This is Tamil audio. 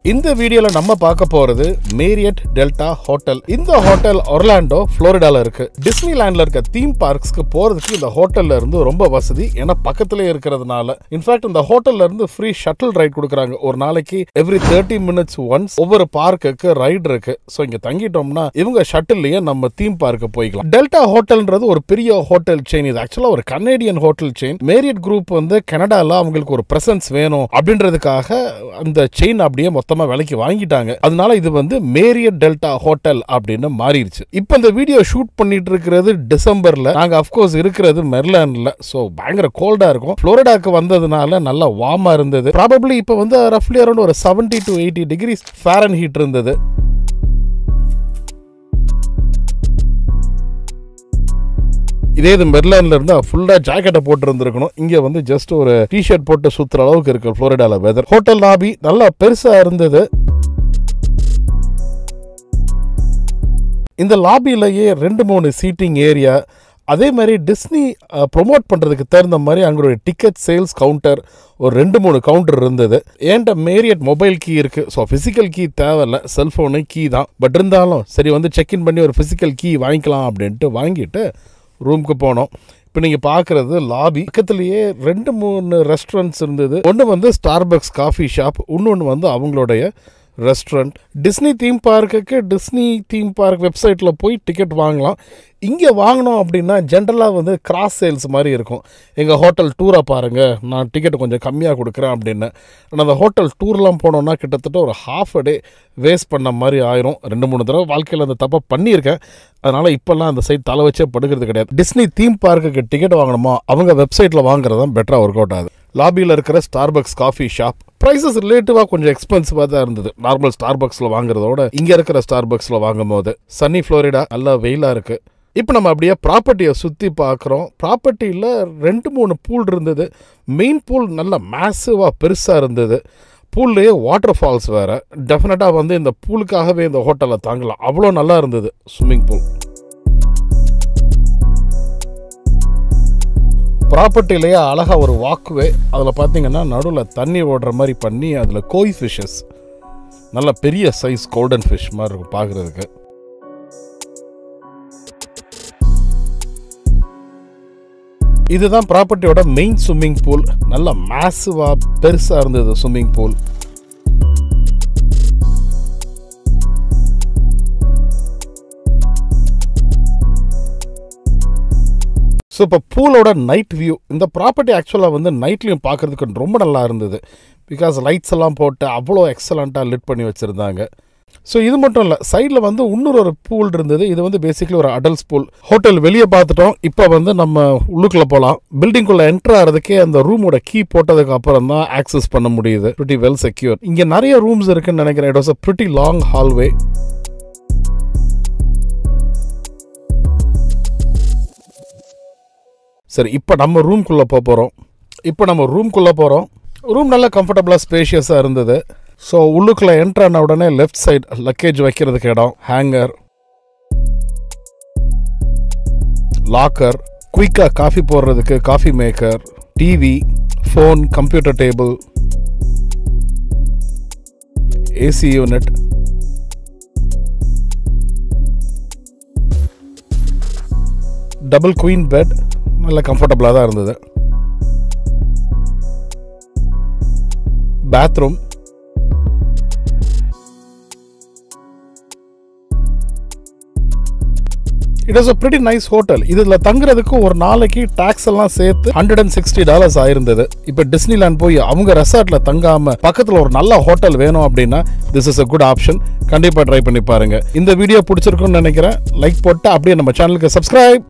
இந்த வீடியோல நம்ம பார்க்க போறது மேரியட் டெல்டா ஹோட்டல் இந்த ஹோட்டல் ஒர்லாண்டோ புளோரிடால இருக்கு டிஸ்னிலேண்ட்ல இருக்க தீம் பார்க்ஸ்க்கு போறதுக்கு இந்த ஹோட்டல்ல இருந்து ரொம்ப வசதி ஏன்னா பக்கத்துல இருக்கிறதுனால இன்ஃபேக்ட் இந்த ஹோட்டல்ல இருந்து ஃப்ரீ ஷட்டில் ரைட் கொடுக்குறாங்க ஒரு நாளைக்கு எவ்ரி தேர்ட்டி மினிட்ஸ் ஒன்ஸ் ஒவ்வொரு பார்க்குக்கு ரைடு இருக்கு ஸோ இங்க தங்கிட்டோம்னா இவங்க ஷட்டில்லையே நம்ம தீம் பார்க்கு போய்க்கலாம் டெல்டா ஹோட்டல்ன்றது ஒரு பெரிய ஹோட்டல் செயின் இது ஆக்சுவலா ஒரு Canadian hotel chain Marriott group வந்து கனடால அவங்களுக்கு ஒரு பிரசன்ஸ் வேணும் அப்படின்றதுக்காக அந்த செயின் அப்படியே மொத்தமா விலைக்கு வாங்கிட்டாங்க அதனால இது வந்து மேரியட் டெல்டா ஹோட்டல் அப்படின்னு மாறிடுச்சு இப்போ இந்த வீடியோ ஷூட் பண்ணிட்டு இருக்கிறது டிசம்பர்ல நாங்க அஃப்கோர்ஸ் இருக்கிறது மெர்லாண்ட்ல ஸோ பயங்கர கோல்டா இருக்கும் புளோரிடாக்கு வந்ததுனால நல்லா வார்மா இருந்தது ப்ராபப்ளி இப்போ வந்து ரஃப்லி அரௌண்ட் ஒரு seventy to eighty degrees Fahrenheit இருந்தது இதே இது மெர்லான்ல இருந்தா ஃபுல்லா ஜாக்கெட்டை போட்டு இருந்திருக்கணும் இங்க வந்து ஜஸ்ட் ஒரு டிஷர்ட் போட்டு சுத்துற அளவுக்கு இருக்கு புளோரிடால வெதர் ஹோட்டல் லாபி நல்லா பெருசா இருந்தது இந்த லாபியிலேயே ரெண்டு மூணு சீட்டிங் ஏரியா அதே மாதிரி டிஸ்னி ப்ரொமோட் பண்ணுறதுக்கு தகுந்த மாதிரி அங்களுடைய டிக்கெட் சேல்ஸ் கவுண்டர் ஒரு ரெண்டு மூணு கவுண்டர் இருந்தது ஏன்ட்ட மேரியட் மொபைல் கீ இருக்குது ஸோ ஃபிசிக்கல் கீ தேவையில்ல செல்ஃபோனு கீ தான் பட் இருந்தாலும் சரி வந்து செக்இன் பண்ணி ஒரு ஃபிசிக்கல் கீ வாங்கிக்கலாம் அப்படின்ட்டு வாங்கிட்டு ரூமுக்கு போனோம் இப்போ நீங்கள் பார்க்குறது லாபி பக்கத்துலேயே ரெண்டு மூணு ரெஸ்டாரண்ட்ஸ் இருந்தது ஒன்று வந்து ஸ்டார்பக்ஸ் காஃபி ஷாப் இன்னொன்று வந்து அவங்களுடைய ரெஸ்டாரண்ட் டிஸ்னி தீம் பார்க்குக்கு டிஸ்னி தீம் பார்க் வெப்சைட்டில் போய் டிக்கெட் வாங்கலாம் இங்கே வாங்கினோம் அப்படின்னா ஜென்ரலாக வந்து கிராஸ் சேல்ஸ் மாதிரி இருக்கும் எங்கள் ஹோட்டல் டூரை பாருங்கள் நான் டிக்கெட் கொஞ்சம் கம்மியாக கொடுக்குறேன் அப்படின்னு ஆனால் அந்த ஹோட்டல் டூர்லாம் போனோன்னா கிட்டத்தட்ட ஒரு ஹாஃப் அ டே வேஸ்ட் பண்ண மாதிரி ஆயிரும் ரெண்டு மூணு தடவை வாழ்க்கையில் அந்த தப்பை பண்ணியிருக்கேன் அதனால் இப்போல்லாம் அந்த சைட் தலை வச்சே படுக்கிறது கிடையாது டிஸ்னி தீம் பார்க்குக்கு டிக்கெட் வாங்கணுமா அவங்க வெப்சைட்டில் வாங்குறது தான் பெட்டராக ஒர்க் அவுட் ஆகுது லாபியில் இருக்கிற ஸ்டார்பக்ஸ் காஃபி ஷாப் ப்ரைஸஸ் ரிலேட்டிவாக கொஞ்சம் எக்ஸ்பென்சிவாக தான் இருந்தது நார்மல் ஸ்டார்பக்ஸில் வாங்குறதோட இங்கே இருக்கிற ஸ்டார்பக்ஸில் வாங்கும் போது சன்னி ஃப்ளோரிடா நல்லா வெயிலாக இருக்குது இப்போ நம்ம அப்படியே ப்ராப்பர்ட்டியை சுற்றி பார்க்குறோம் ப்ராப்பர்ட்டியில் ரெண்டு மூணு பூல் இருந்தது மெயின் பூல் நல்ல மேசிவாக பெருசாக இருந்தது பூல்லையே வாட்டர் ஃபால்ஸ் வேறு டெஃபினட்டாக வந்து இந்த பூலுக்காகவே இந்த ஹோட்டலில் தாங்கலாம் அவ்வளோ நல்லா இருந்தது ஸ்விம்மிங் பூல் ப்ராப்பர்ட்டிலேயே அழகாக ஒரு வாக்குவே அதில் பார்த்தீங்கன்னா நடுவில் தண்ணி ஓடுற மாதிரி பண்ணி அதில் கோய் ஃபிஷ்ஷஸ் நல்ல பெரிய சைஸ் கோல்டன் ஃபிஷ் மாதிரி இருக்கும் பார்க்குறதுக்கு இதுதான் ப்ராப்பர்ட்டியோட மெயின் ஸ்விம்மிங் பூல் நல்ல மேசிவாக பெருசாக இருந்தது ஸ்விம்மிங் பூல் ஸோ இப்போ பூலோட நைட் வியூ இந்த ப்ராப்பர்ட்டி ஆக்சுவலாக வந்து நைட்லேயும் பார்க்குறதுக்கு ரொம்ப நல்லா இருந்தது பிகாஸ் லைட்ஸ் எல்லாம் போட்டு அவ்வளோ எக்ஸலண்ட்டாக லிட் பண்ணி வச்சுருந்தாங்க ஸோ இது மட்டும் இல்லை சைடில் வந்து இன்னொரு ஒரு பூல் இருந்தது இது வந்து பேசிக்கலி ஒரு அடல்ட்ஸ் பூல் ஹோட்டல் வெளியே பார்த்துட்டோம் இப்போ வந்து நம்ம உள்ளுக்குள்ளே போகலாம் பில்டிங்குள்ளே என்ட்ரு ஆகிறதுக்கே அந்த ரூமோட கீ போட்டதுக்கு அப்புறம் தான் ஆக்சஸ் பண்ண முடியுது ப்ரிட்டி வெல் செக்யூர் இங்கே நிறைய ரூம்ஸ் இருக்குன்னு நினைக்கிறேன் it was a pretty long hallway சரி இப்போ நம்ம ரூம்குள்ளே போக போகிறோம் இப்போ நம்ம ரூம்குள்ளே போகிறோம் ரூம் நல்லா கம்ஃபர்டபுளாக ஸ்பேஷியஸாக இருந்தது ஸோ உள்ளுக்குள்ளே என்ட்ரு ஆன உடனே லெஃப்ட் சைடு லக்கேஜ் வைக்கிறதுக்கு இடம் ஹேங்கர் லாக்கர் குயிக்காக காஃபி போடுறதுக்கு coffee maker TV phone computer table AC unit double queen bed நல்ல கம்ஃபர்டபுளாக தான் இருந்தது bathroom it is a pretty nice hotel இதில் தங்குறதுக்கு ஒரு நாளைக்கு டாக்ஸ் எல்லாம் சேர்த்து ஹண்ட்ரட் அண்ட் சிக்ஸ்டி டாலர்ஸ் ஆயிருந்தது இப்போ டிஸ்னிலேண்ட் போய் அவங்க ரெசார்ட்ல தங்காம பக்கத்தில் ஒரு நல்ல ஹோட்டல் வேணும் அப்படின்னா this is a good option கண்டிப்பாக ட்ரை பண்ணி பாருங்க இந்த வீடியோ பிடிச்சிருக்குன்னு நினைக்கிறேன் லைக் போட்டு அப்படியே நம்ம சேனலுக்கு சப்ஸ்கிரைப்